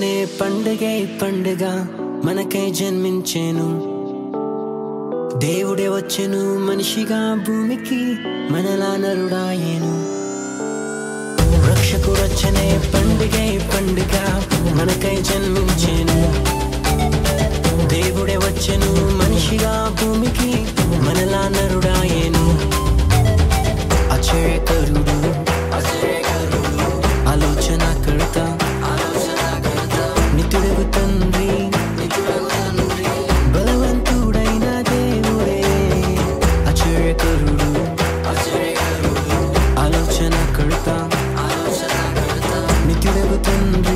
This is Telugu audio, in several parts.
వచ్చనే పండుగే పండుగ మనకై జన్మించేను దేవుడే వచ్చెను మనిషిగా భూమికి మనలా నరుడాయేను రక్షకుడు వచ్చనే పండుగే పండుగ మనకై జన్మించేను దేవుడే వచ్చెను మనిషిగా భూమికి మనలా నరుడాయేను ఆశ్చర్యకరుడు ఆలోచన కర్త నిత్యుడగు తండ్రి బలవంతుడైన దేవుడే ఆశ్చర్యకరుడు ఆలోచన కర్త నిత్యుడగు తండ్రి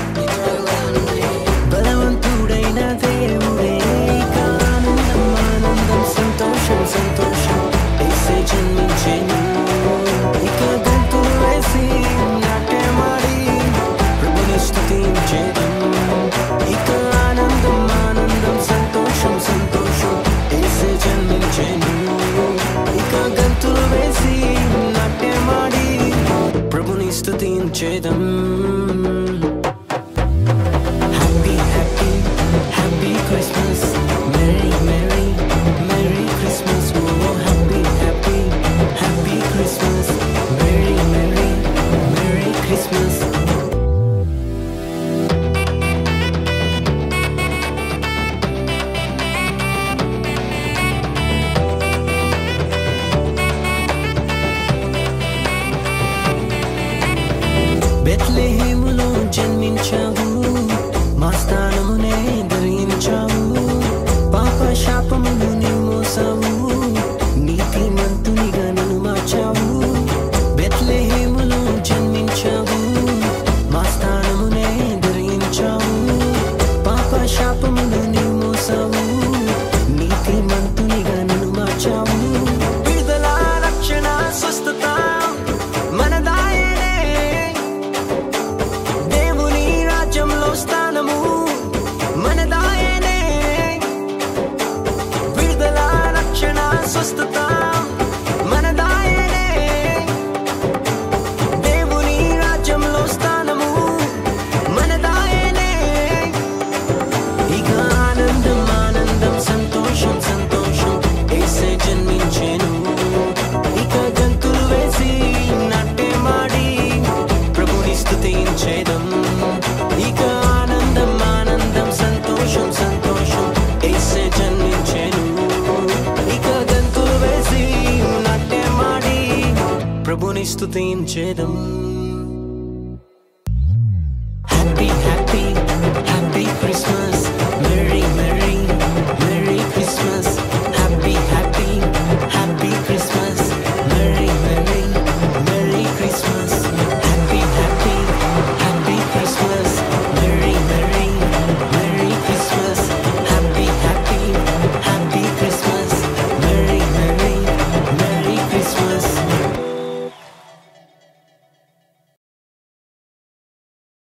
బలవంతుడైన దేవుడే ఇక ఆనందం ఆనందం సంతోషం సంతోషం ఏసే జన్మించెను ఇక గంతులు వేసి నాట్యమాడి ప్రభుని స్తుతించెదం ఇక ఆనందం ఆనందం సంతోషం సంతోషం ఏసే జన్మించెను ఇక గంతులు వేసి నాట్యమాడి ప్రభుని స్తుతించెదం Happy, happy, happy Christmas. Merry, merry, merry Christmas. Oh, happy, happy, happy Christmas. Merry, merry, merry Christmas. బెత్లెహేములో జన్మించావు మా స్థానమునే ధరించావు పాప శాపమును నీవు మోసావు నీతి మంతునిగా నన్ను మార్చావు బెత్లెహేములో జన్మించావు మా స్థానమునే ధరించావు పాప శాపమును నీవు మోసావు నీతి మంతునిగా నన్ను మార్చావు విడుదల రక్షణ స్వస్థత మనదాయనే దేవుని రాజ్యంలో స్థానము మనదాయనే విడుదల రక్షణ స్వస్థత మనదాయనే దేవుని రాజ్యంలో స్థానము మనదాయనే ఇక ఆనందం ఆనందం సంతోషం సంతోషం ఏసే జన్మించెను ఇక గంతులు వేసి నాట్యమాడి ప్రభుని స్తుతించేదం ఇక ఆనందం ఆనందం సంతోషం సంతోషం ఏసే జన్మించెను ఇక గంతులు వేసి నాట్యమాడి ప్రభుని స్తుతించేదం